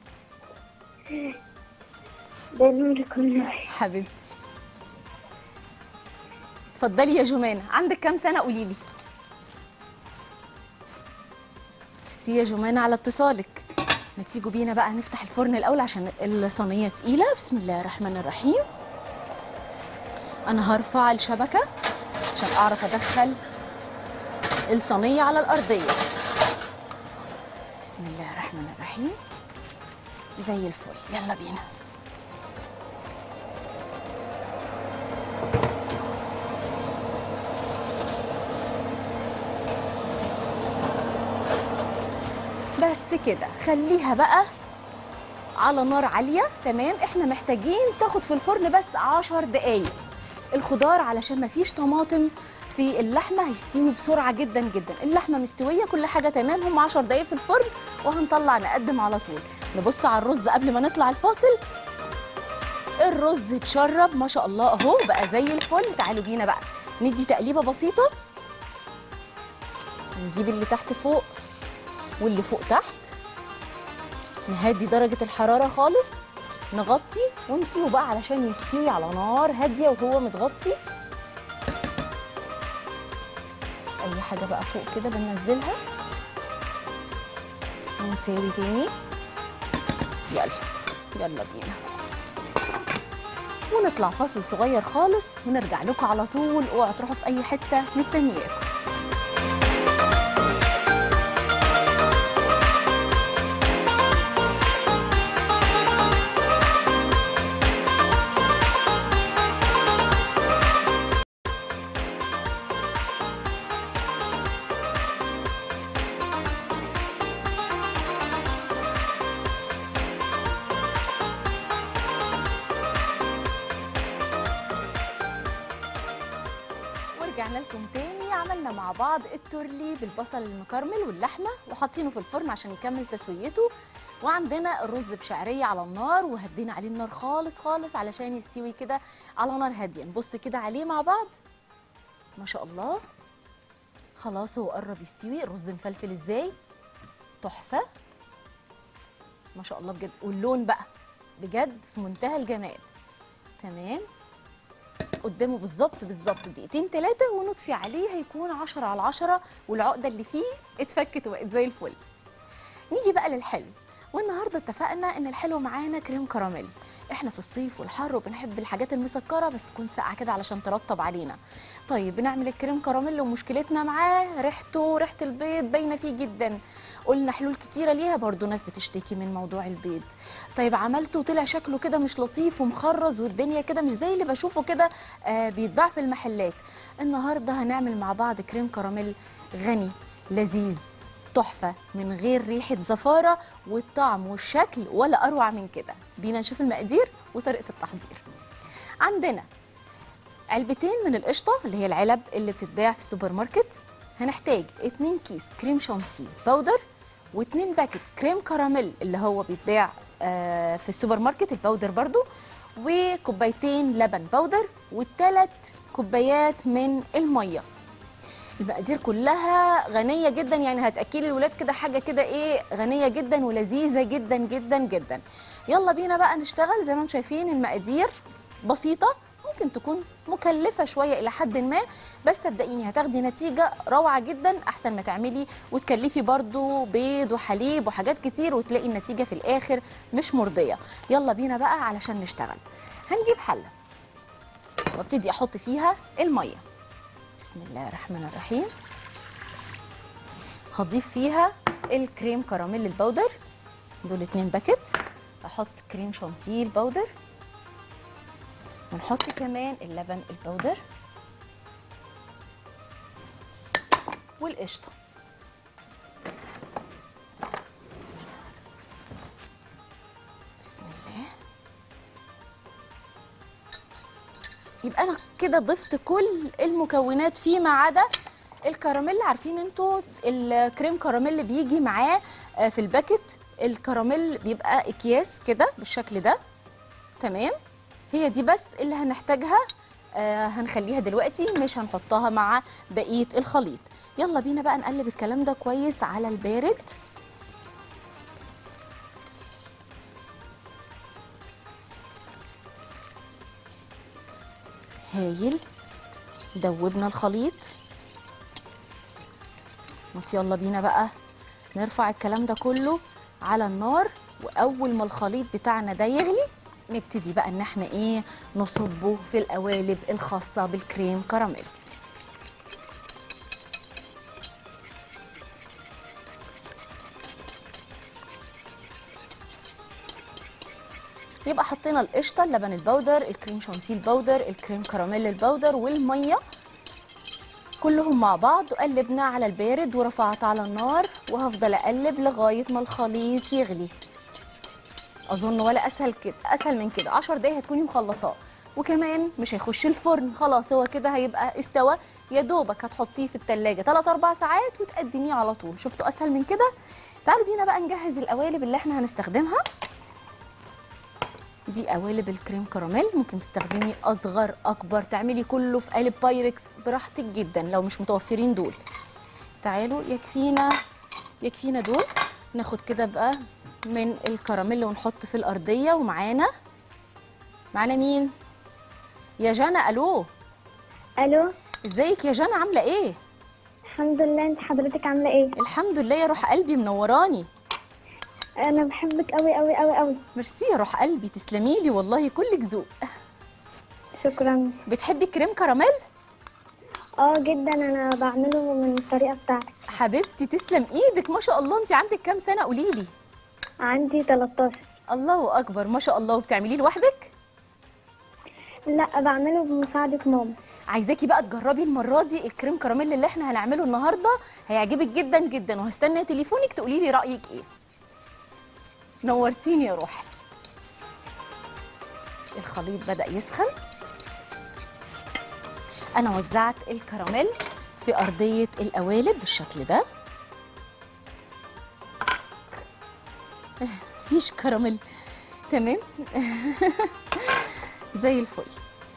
S3: ده نور كله
S1: حبيبتي اتفضلي يا جمانه عندك كام سنه قولي لي ميرسي يا جمانه على اتصالك ما تيجوا بينا بقى نفتح الفرن الاول عشان الصينيه تقيله بسم الله الرحمن الرحيم انا هرفع الشبكه عشان اعرف ادخل الصينيه على الارضيه بسم الله الرحمن الرحيم زي الفل يلا بينا بس كده خليها بقى على نار عالية تمام احنا محتاجين تاخد في الفرن بس عشر دقايق الخضار علشان مفيش طماطم في اللحمة هيستوي بسرعة جدا جدا اللحمة مستوية كل حاجة تمام هم عشر دقايق في الفرن وهنطلع نقدم على طول نبص على الرز قبل ما نطلع الفاصل الرز اتشرب ما شاء الله اهو بقى زي الفل تعالوا بينا بقى ندي تقليبة بسيطة نجيب اللي تحت فوق واللي فوق تحت نهدي درجة الحرارة خالص نغطي ونسيبه بقى علشان يستوي على نار هادية وهو متغطي أي حاجة بقى فوق كده بننزلها ونساوي تاني يلا يلا بينا ونطلع فاصل صغير خالص ونرجع لكم على طول اوعوا تروحوا في أي حتة مستنياكم ورجعنا لكم تاني عملنا مع بعض التورلي بالبصل المكرمل واللحمه وحاطينه في الفرن عشان يكمل تسويته وعندنا الرز بشعريه على النار وهدينا عليه النار خالص خالص علشان يستوي كده على نار هاديه نبص كده عليه مع بعض ما شاء الله خلاص هو قرب يستوي الرز مفلفل ازاي تحفه ما شاء الله بجد واللون بقى بجد في منتهى الجمال تمام قدامه بالظبط بالظبط دقيقتين ثلاثة ونطفي عليه هيكون عشرة على عشرة والعقدة اللي فيه اتفكت وبقت زي الفل نيجي بقى للحلو والنهارده اتفقنا ان الحلو معانا كريم كراميل احنا في الصيف والحر وبنحب الحاجات المسكره بس تكون ساقعه كده علشان ترطب علينا طيب بنعمل الكريم كراميل ومشكلتنا معاه ريحته ريحه البيض باينه فيه جدا قلنا حلول كتيره ليها برضو ناس بتشتكي من موضوع البيض طيب عملته طلع شكله كده مش لطيف ومخرز والدنيا كده مش زي اللي بشوفه كده آه بيتباع في المحلات النهارده هنعمل مع بعض كريم كراميل غني لذيذ تحفة من غير ريحة زفارة والطعم والشكل ولا أروع من كده بينا نشوف المقادير وطريقة التحضير عندنا علبتين من القشطه اللي هي العلب اللي بتتباع في السوبر ماركت هنحتاج 2 كيس كريم شانتيه باودر و2 باكت كريم كراميل اللي هو بيتباع آه، في السوبر ماركت الباودر برضو وكوبايتين لبن باودر وثلاث كوبايات من الميه المقادير كلها غنيه جدا يعني هتاكلي الولاد كده حاجه كده ايه غنيه جدا ولذيذه جدا جدا جدا يلا بينا بقى نشتغل زي ما انتم شايفين المقادير بسيطه ممكن تكون مكلفه شويه الى حد ما بس صدقيني هتاخدي نتيجه روعه جدا احسن ما تعملي وتكلفي برضو بيض وحليب وحاجات كتير وتلاقي النتيجه في الاخر مش مرضيه يلا بينا بقى علشان نشتغل هنجيب حله وابتدي احط فيها الميه بسم الله الرحمن الرحيم هضيف فيها الكريم كراميل البودر دول اتنين باكت احط كريم شانتيه البودر ونحط كمان اللبن البودر والقشطه بسم الله يبقى انا كده ضفت كل المكونات فيما عدا الكراميل عارفين انتوا الكريم كراميل اللي بيجي معاه آه، في الباكت الكراميل بيبقى اكياس كده بالشكل ده تمام هي دي بس اللي هنحتاجها آه هنخليها دلوقتي مش هنحطها مع بقيه الخليط يلا بينا بقى نقلب الكلام ده كويس على البارد هايل دوبنا الخليط وانت يلا بينا بقى نرفع الكلام ده كله على النار واول ما الخليط بتاعنا ده يغلي نبتدي بقى ان احنا ايه نصبه في القوالب الخاصه بالكريم كراميل يبقى حطينا القشطه اللبن البودر الكريم شانتيه البودر الكريم كراميل البودر والميه كلهم مع بعض وقلبنا على البارد ورفعت على النار وهفضل اقلب لغايه ما الخليط يغلي اظن ولا اسهل كده اسهل من كده 10 دقايق هتكوني مخلصاه وكمان مش هيخش الفرن خلاص هو كده هيبقى استوى يا دوبك هتحطيه في التلاجة 3 4 ساعات وتقدميه على طول شفتوا اسهل من كده تعالوا بينا بقى نجهز القوالب اللي احنا هنستخدمها دي قوالب الكريم كراميل ممكن تستخدمي اصغر اكبر تعملي كله في قالب بايركس براحتك جدا لو مش متوفرين دول تعالوا يكفينا يكفينا دول ناخد كده بقى من الكراميل ونحط في الارضيه ومعانا معانا مين يا جنى الو
S3: الو
S1: ازيك يا جنى عامله ايه
S3: الحمد لله انت حضرتك عامله ايه
S1: الحمد لله يا روح قلبي منوراني
S3: انا بحبك قوي قوي قوي قوي
S1: ميرسي يا روح قلبي تسلمي لي والله كلك ذوق
S3: شكرا
S1: بتحبي كريم كراميل
S3: اه جدا انا بعمله من الطريقه بتاعتك
S1: حبيبتي تسلم ايدك ما شاء الله انت عندك كام سنه قولي لي
S3: عندي 13
S1: الله اكبر ما شاء الله وبتعمليه لوحدك
S3: لا بعمله بمساعده ماما
S1: عايزاكي بقى تجربي المره دي الكريم كراميل اللي احنا هنعمله النهارده هيعجبك جدا جدا وهستنى تليفونك تقولي لي رايك ايه نورتيني يا روحي الخليط بدا يسخن انا وزعت الكراميل في ارضيه القوالب بالشكل ده مفيش كراميل تمام زي الفل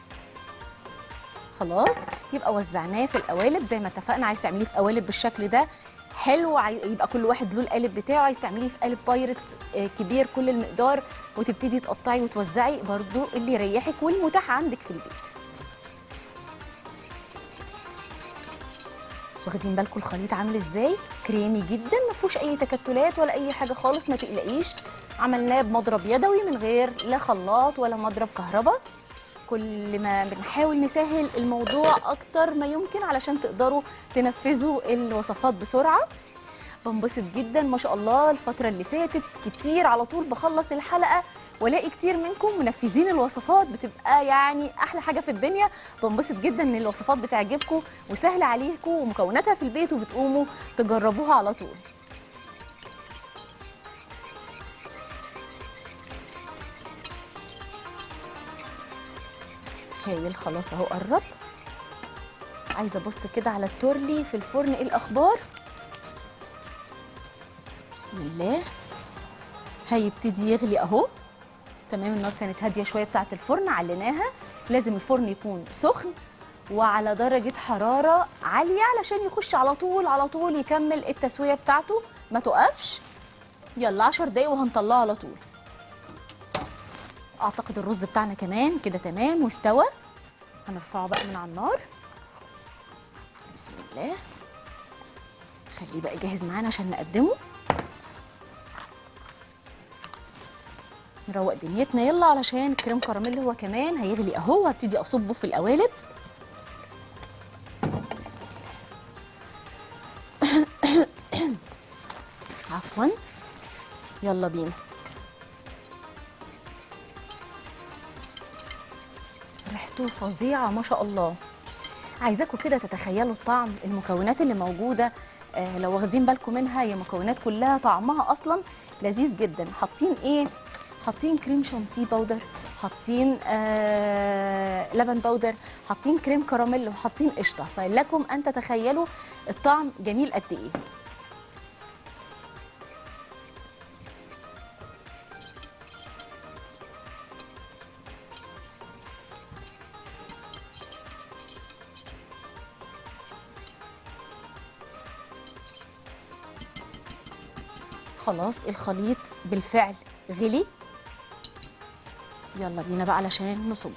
S1: خلاص يبقى وزعناه في القوالب زي ما اتفقنا عايز تعمليه في قوالب بالشكل ده حلو عاي- يبقى كل واحد له القالب بتاعه عايز تعمليه في قالب بايركس آه، كبير كل المقدار وتبتدي تقطعي وتوزعي برضو اللي يريحك والمتاح عندك في البيت واخدين بالكم الخليط عامل ازاي كريمي جدا ما فيهوش اي تكتلات ولا اي حاجه خالص ما تقلقيش عملناه بمضرب يدوي من غير لا خلاط ولا مضرب كهرباء كل ما بنحاول نسهل الموضوع اكتر ما يمكن علشان تقدروا تنفذوا الوصفات بسرعه بنبسط جدا ما شاء الله الفتره اللي فاتت كتير على طول بخلص الحلقه والاقي كتير منكم منفذين الوصفات بتبقى يعني احلى حاجه في الدنيا بنبسط جدا ان الوصفات بتعجبكم وسهله عليكم ومكوناتها في البيت وبتقوموا تجربوها على طول هايل خلاص اهو قرب عايزه ابص كده على التورلي في الفرن ايه الاخبار بسم الله هيبتدي يغلي اهو تمام النار كانت هاديه شويه بتاعه الفرن عليناها لازم الفرن يكون سخن وعلى درجه حراره عاليه علشان يخش على طول على طول يكمل التسويه بتاعته ما توقفش يلا 10 دقايق وهنطلعه على طول اعتقد الرز بتاعنا كمان كده تمام واستوى هنرفعه بقى من على النار بسم الله خليه بقى جاهز معانا عشان نقدمه نروق دنيتنا يلا علشان الكريم كراميل هو كمان هيغلي اهو وهبتدي اصبه في القوالب بسم الله عفوا يلا بينا ريحته فظيعه ما شاء الله عايزاكم كده تتخيلوا الطعم المكونات اللي موجوده آه لو واخدين بالكم منها هي مكونات كلها طعمها اصلا لذيذ جدا حاطين ايه حاطين كريم شانتيه باودر حاطين آه لبن باودر حاطين كريم كراميل وحاطين قشطه فلكم ان تتخيلوا الطعم جميل قد ايه خلاص الخليط بالفعل غلي يلا بينا بقى علشان نصبه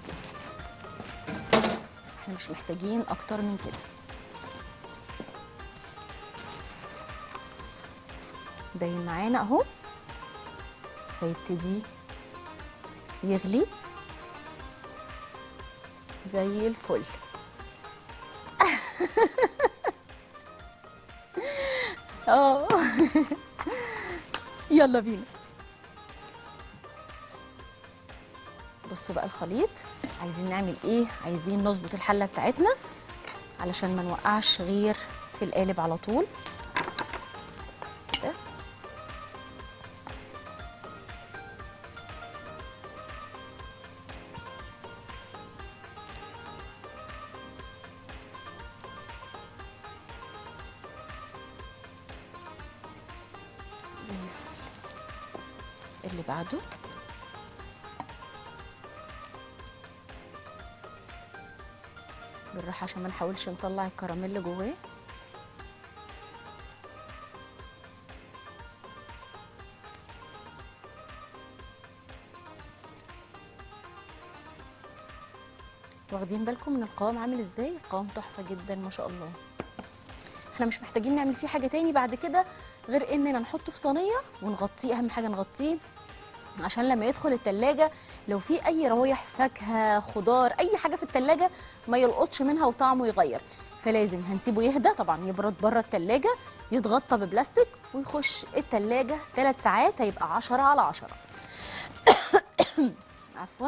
S1: احنا مش محتاجين اكتر من كده باين معانا اهو هيبتدي يغلي زي الفل اه يلا بينا بصوا بقى الخليط عايزين نعمل ايه عايزين نظبط الحله بتاعتنا علشان ما نوقعش غير في القالب على طول كده زي الفل اللي بعده بالراحه عشان ما نحاولش نطلع الكراميل جواه واخدين بالكم من القوام عامل ازاي القوام تحفه جدا ما شاء الله احنا مش محتاجين نعمل فيه حاجه تاني بعد كده غير اننا نحطه في صينيه ونغطيه اهم حاجه نغطيه عشان لما يدخل التلاجة لو في اي روايح فاكهه خضار اي حاجه في التلاجة ما يلقطش منها وطعمه يغير فلازم هنسيبه يهدى طبعا يبرد بره التلاجة يتغطى ببلاستيك ويخش التلاجة 3 ساعات هيبقى 10 على 10 عفوا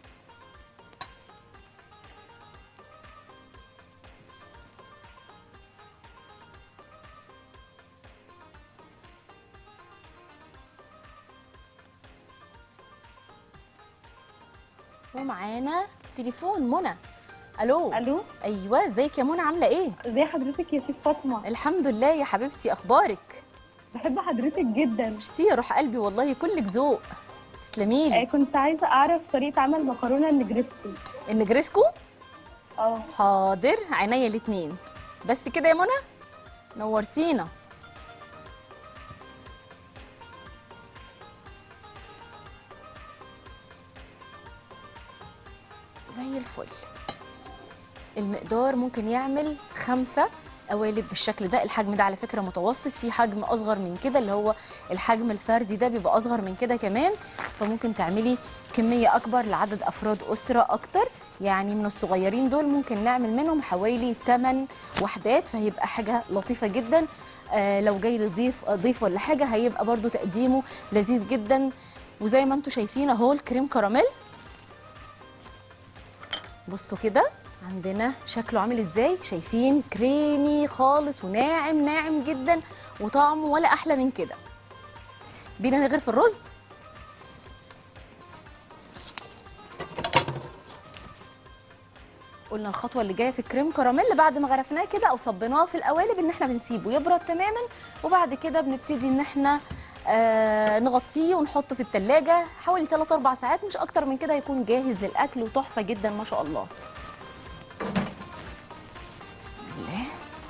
S1: ومعانا تليفون منى الو
S5: الو
S1: ايوه ازيك يا منى عامله ايه
S5: ازي حضرتك يا ست فاطمه
S1: الحمد لله يا حبيبتي اخبارك
S5: بحب حضرتك جدا
S1: ميرسي يا روح قلبي والله كلك ذوق تسلمي
S5: آه
S1: لي
S5: كنت عايزه اعرف طريقه عمل مكرونه النجريسكو
S1: النجريسكو
S5: اه
S1: حاضر عينيا الاتنين بس كده يا منى نورتينا زي الفل المقدار ممكن يعمل خمسة قوالب بالشكل ده الحجم ده على فكرة متوسط في حجم أصغر من كده اللي هو الحجم الفردي ده بيبقى أصغر من كده كمان فممكن تعملي كمية أكبر لعدد أفراد أسرة أكتر يعني من الصغيرين دول ممكن نعمل منهم حوالي 8 وحدات فهيبقى حاجة لطيفة جدا آه لو جاي لضيف ضيف ولا حاجة هيبقى برضو تقديمه لذيذ جدا وزي ما انتم شايفين اهو الكريم كراميل بصوا كده عندنا شكله عامل ازاي شايفين كريمي خالص وناعم ناعم جدا وطعمه ولا احلى من كده بينا نغير في الرز قلنا الخطوه اللي جايه في الكريم كراميل بعد ما غرفناه كده او صبيناه في القوالب ان احنا بنسيبه يبرد تماما وبعد كده بنبتدي ان احنا آه نغطيه ونحطه في التلاجة حوالي 3 4 ساعات مش اكتر من كده هيكون جاهز للاكل وتحفه جدا ما شاء الله بسم الله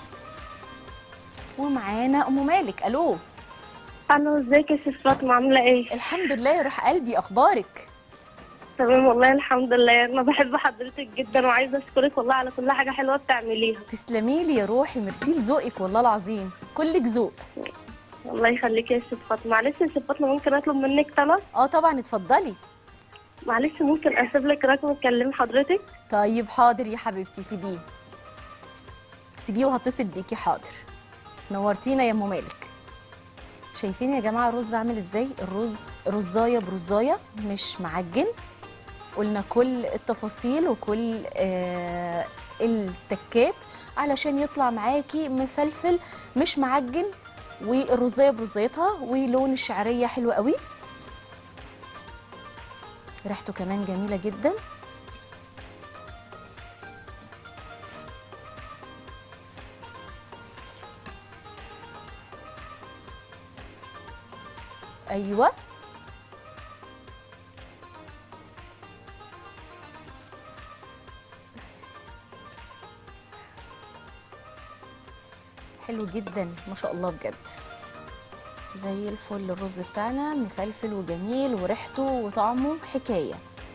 S1: ومعانا ام مالك الو
S3: الو ازيك يا ست فاطمه عامله ايه
S1: الحمد لله يا روح قلبي اخبارك
S3: تمام والله الحمد لله انا بحب حضرتك جدا وعايزه اشكرك والله على كل حاجه حلوه بتعمليها
S1: تسلمي لي يا روحي ميرسي لذوقك والله العظيم كلك ذوق
S3: الله يخليك يا ست فاطمه معلش يا ست فاطمه ممكن اطلب منك طلب
S1: اه طبعا اتفضلي
S3: معلش ممكن اسيب لك رقم تكلم حضرتك
S1: طيب حاضر يا حبيبتي سيبيه سيبيه وهتصل بيكي حاضر نورتينا يا ام مالك شايفين يا جماعه الرز عامل ازاي الرز رزايه برزايه مش معجن قلنا كل التفاصيل وكل آه التكات علشان يطلع معاكي مفلفل مش معجن والرزايه برزايتها ولون الشعريه حلو قوي ريحته كمان جميله جدا ايوه حلو جدا ما شاء الله بجد زي الفل الرز بتاعنا مفلفل وجميل وريحته وطعمه حكايه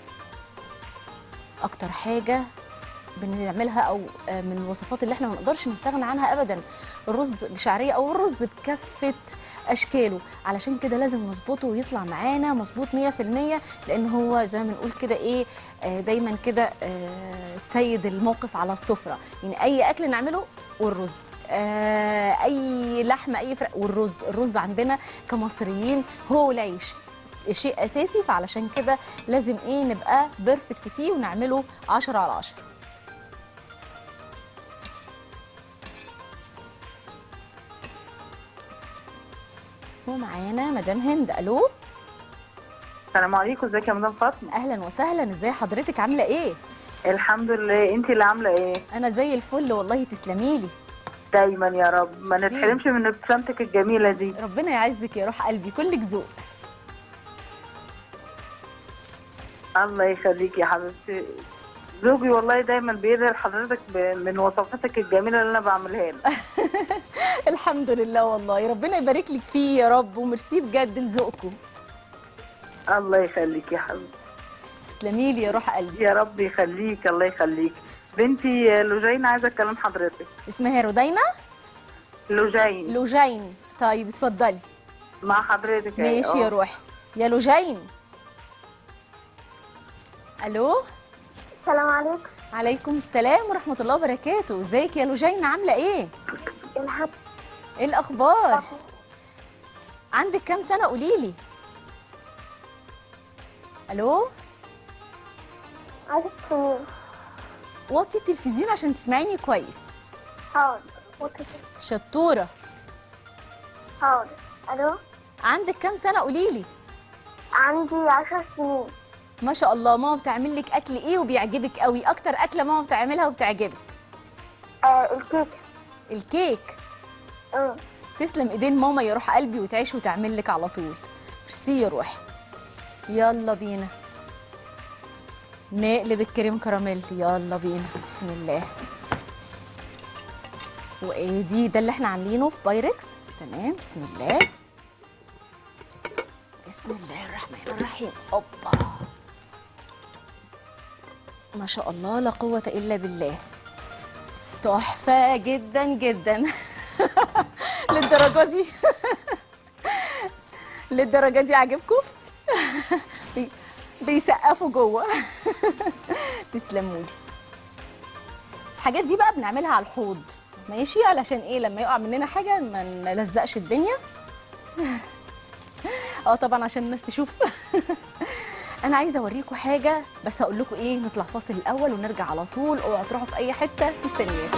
S1: اكتر حاجه بنعملها او آه، من الوصفات اللي احنا ما نقدرش نستغنى عنها ابدا الرز بشعريه او الرز بكافه اشكاله علشان كده لازم نظبطه ويطلع معانا مظبوط 100% لان هو زي ما بنقول كده ايه آه، دايما كده آه، سيد الموقف على السفره يعني اي اكل نعمله والرز آه، اي لحمه اي فراخ والرز الرز عندنا كمصريين هو العيش شيء اساسي فعلشان كده لازم ايه نبقى بيرفكت فيه ونعمله 10 على 10 ومعانا مدام هند الو
S6: السلام عليكم ازيك يا مدام فاطمه
S1: اهلا وسهلا ازاي حضرتك عامله ايه
S6: الحمد لله انت اللي عامله ايه
S1: انا زي الفل والله تسلميلي
S6: دايما يا رب ما
S1: ميرسي.
S6: نتحرمش من ابتسامتك الجميله دي
S1: ربنا يعزك يا روح قلبي كلك ذوق
S6: الله يخليك يا حبيبتي زوجي والله دايما بيدعي لحضرتك ب- من وصفاتك الجميله اللي انا بعملها له
S1: الحمد لله والله ربنا يبارك لك فيه يا رب وميرسي بجد لذوقكم
S6: الله يخليك يا حبيبتي
S1: تسلمي لي يا روح قلبي
S6: يا رب يخليك الله يخليك بنتي لوجين عايزه اكلم حضرتك
S1: اسمها رودينا
S6: لوجين
S1: لوجين طيب اتفضلي
S6: مع حضرتك أهي.
S1: ماشي يا
S6: اه.
S1: روحي يا لوجين الو
S3: السلام عليكم
S1: عليكم السلام ورحمه الله وبركاته ازيك يا لوجين عامله ايه
S3: الحمد
S1: ايه الاخبار عندك كام سنه قولي لي الو
S3: عايزة سنين
S1: وطي التلفزيون عشان تسمعيني كويس
S3: حاضر
S1: شطوره
S3: حاضر الو
S1: عندك كام سنه قولي لي
S3: عندي عشر سنين
S1: ما شاء الله ماما بتعمل لك اكل ايه وبيعجبك قوي اكتر اكله ماما بتعملها وبتعجبك
S3: آه الكيك
S1: الكيك
S3: اه
S1: تسلم ايدين ماما يا روح قلبي وتعيش وتعمل لك على طول ميرسي يا روحي يلا بينا نقلب الكريم كراميل يلا بينا بسم الله وايه دي ده اللي احنا عاملينه في بايركس تمام بسم الله بسم الله الرحمن الرحيم اوبا ما شاء الله لا قوة إلا بالله تحفة جدا جدا للدرجة دي للدرجة دي عاجبكم بي- بيسقفوا جوه تسلموا لي الحاجات دي بقى بنعملها على الحوض ماشي علشان ايه لما يقع مننا حاجة ما نلزقش الدنيا اه طبعا عشان الناس تشوف انا عايزه اوريكم حاجه بس هقول لكم ايه نطلع فاصل الاول ونرجع على طول اوعوا تروحوا في اي حته مستنياكم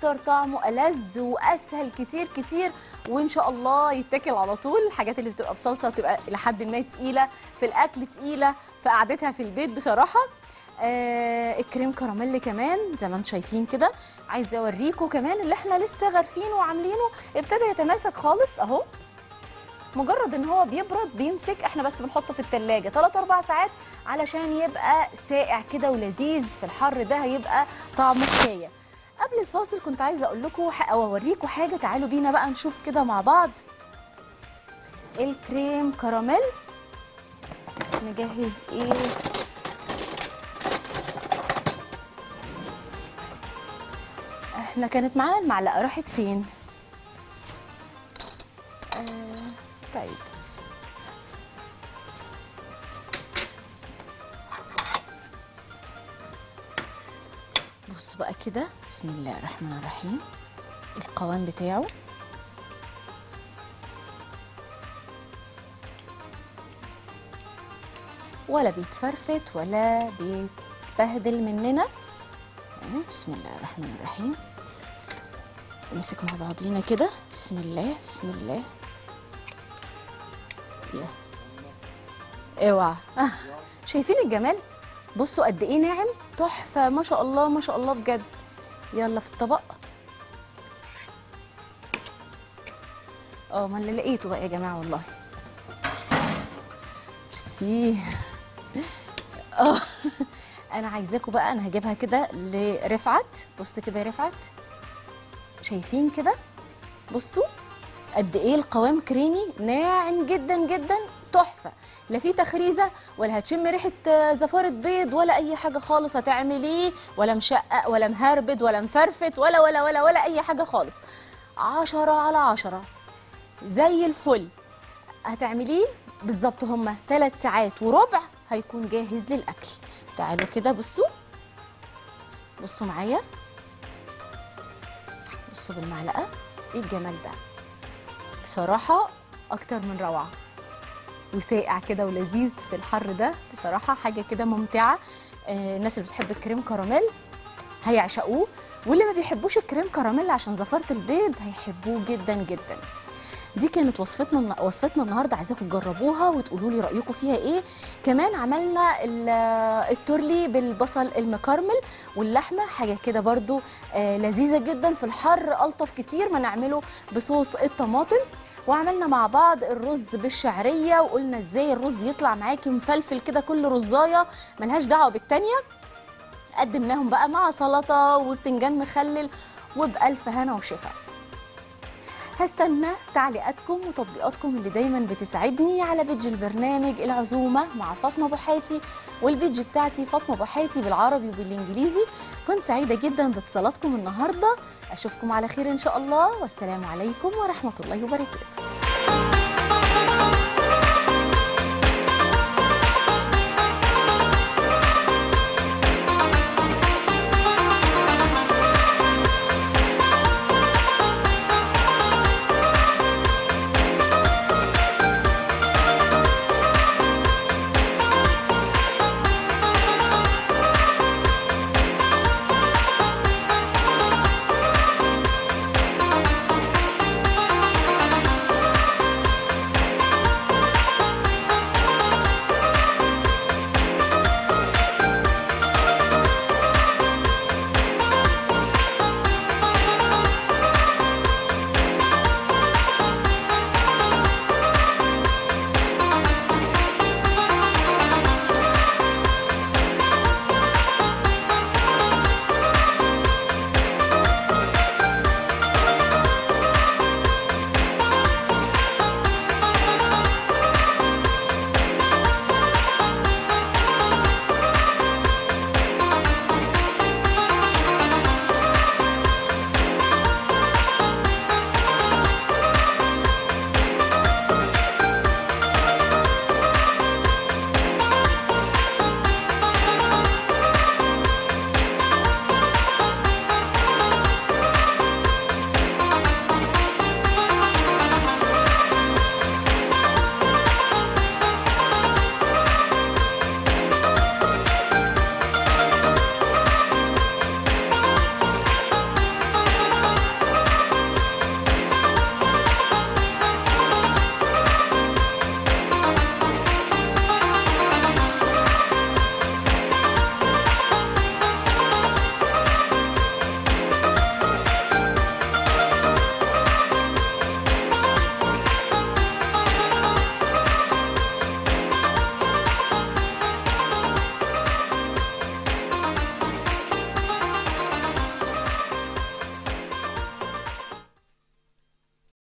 S1: اكتر طعمه ألذ واسهل كتير كتير وان شاء الله يتاكل على طول الحاجات اللي بتبقى بصلصه بتبقى لحد ما تقيله في الاكل تقيله في قعدتها في البيت بصراحه آه الكريم كراميل كمان زي ما انتم شايفين كده عايزه اوريكم كمان اللي احنا لسه غارفينه وعاملينه ابتدى يتماسك خالص اهو مجرد ان هو بيبرد بيمسك احنا بس بنحطه في التلاجة 3 4 ساعات علشان يبقى ساقع كده ولذيذ في الحر ده هيبقى طعمه حكايه قبل الفاصل كنت عايزه اقول لكم ح- او اوريكم حاجه تعالوا بينا بقى نشوف كده مع بعض الكريم كراميل نجهز ايه احنا كانت معانا المعلقه راحت فين آه طيب بصوا بقى كده بسم الله الرحمن الرحيم القوام بتاعه ولا بيتفرفت ولا بيتبهدل مننا يعني بسم الله الرحمن الرحيم نمسك مع بعضينا كده بسم الله بسم الله يا اوعى آه. شايفين الجمال بصوا قد ايه ناعم تحفه ما شاء الله ما شاء الله بجد يلا في الطبق اه ما اللي لقيته بقى يا جماعه والله ميرسي اه انا عايزاكم بقى انا هجيبها كده لرفعت بص كده يا رفعت شايفين كده بصوا قد ايه القوام كريمي ناعم جدا جدا تحفه لا في تخريزه ولا هتشم ريحه آه، زفاره بيض ولا اي حاجه خالص هتعمليه ولا مشقق ولا مهربد ولا مفرفت ولا ولا ولا ولا اي حاجه خالص عشرة على عشرة زي الفل هتعمليه بالظبط هما ثلاث ساعات وربع هيكون جاهز للاكل تعالوا كده بصوا بصوا معايا بصوا بالمعلقه ايه الجمال ده بصراحه اكتر من روعه وساقع كده ولذيذ في الحر ده بصراحه حاجه كده ممتعه آه الناس اللي بتحب الكريم كراميل هيعشقوه واللي ما بيحبوش الكريم كراميل عشان زفاره البيض هيحبوه جدا جدا دي كانت وصفتنا وصفتنا النهارده عايزاكم تجربوها وتقولوا لي رايكم فيها ايه كمان عملنا ال- التورلي بالبصل المكرمل واللحمه حاجه كده برضو آه لذيذه جدا في الحر الطف كتير ما نعمله بصوص الطماطم وعملنا مع بعض الرز بالشعريه وقلنا ازاي الرز يطلع معاكي مفلفل كده كل رزايه ملهاش دعوه بالتانيه قدمناهم بقى مع سلطه وبتنجان مخلل وبألف هنا وشفا هستنى تعليقاتكم وتطبيقاتكم اللي دايما بتسعدني على بيج البرنامج العزومة مع فاطمة بوحاتي والبيج بتاعتي فاطمة بوحاتي بالعربي وبالإنجليزي كنت سعيدة جدا باتصالاتكم النهاردة أشوفكم على خير إن شاء الله والسلام عليكم ورحمة الله وبركاته